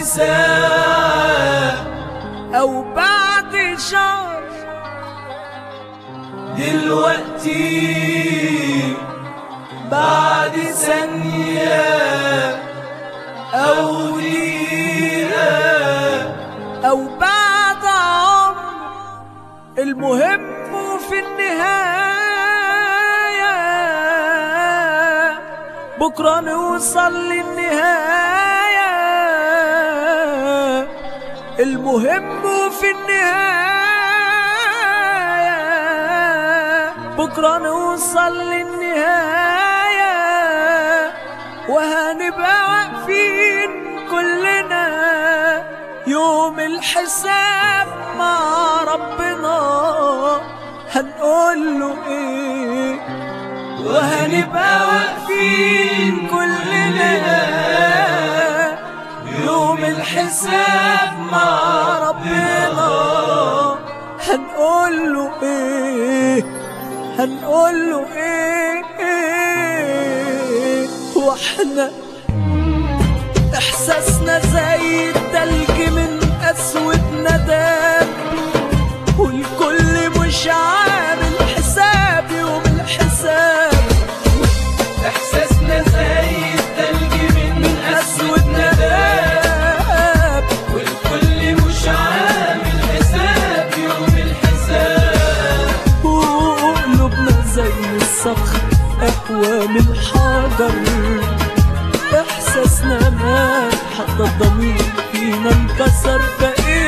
ساعة او بعد شهر دلوقتي بعد ثانية أو دقيقة او بعد عمر المهم في النهاية بكرة نوصل للنهاية المهم في النهاية بكرة نوصل للنهاية وهنبقى واقفين كلنا يوم الحساب مع ربنا هنقول له ايه وهنبقى واقفين كلنا يوم الحساب مع ربنا هنقول له ايه هنقول له ايه, إيه واحنا احساسنا زي التلج من اسود نداب والكل مش عامل حساب يوم الحساب إحساسنا زي التلج من أسود نداب والكل مش عامل حساب يوم الحساب وقلوبنا زي الصخر اقوى من الحجر احساسنا مات حتى الضمير فينا انكسر فايه